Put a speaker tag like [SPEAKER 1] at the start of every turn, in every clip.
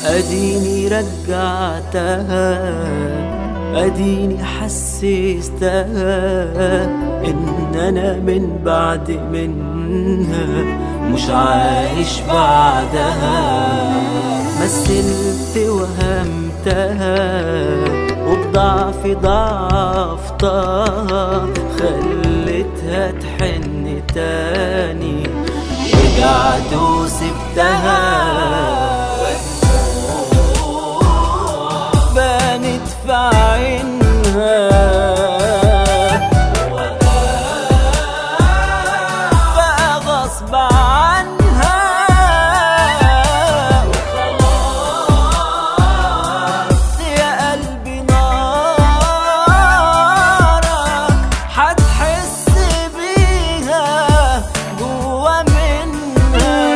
[SPEAKER 1] اديني رجعتها اديني حسستها ان انا من بعد منها مش عايش بعدها مثلت وهمتها وبضعفي ضعفتها خليتها تحن تاني رجعت وسبتها بانت في عينها بقى غصب عنها وخلاص يا قلبي نارك هتحس بيها جوا منها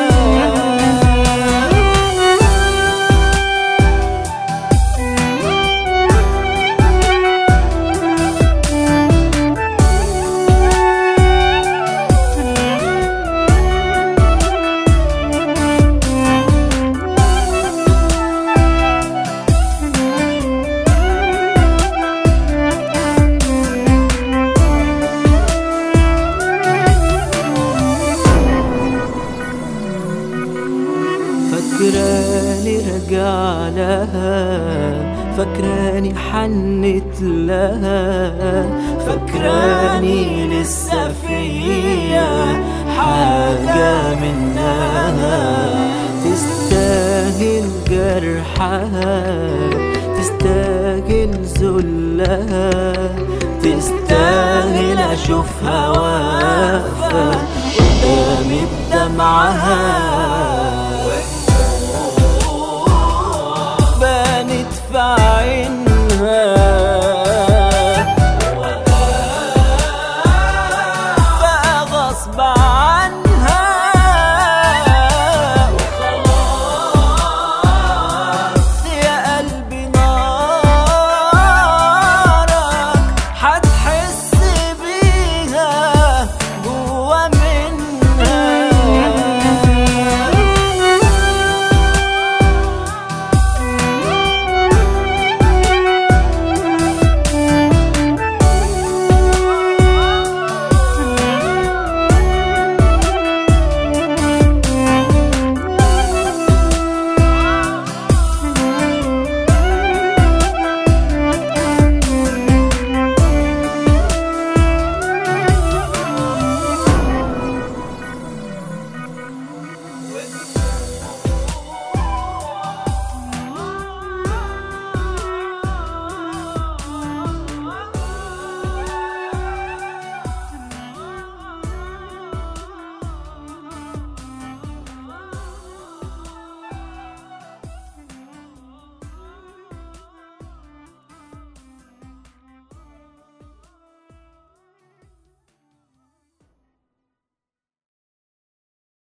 [SPEAKER 1] فكراني رجع لها فكراني حنت لها فكراني لسه فيا حاجة منها تستاهل جرحها تستاهل ذلها تستاهل اشوفها واقفة قدامي بدمعها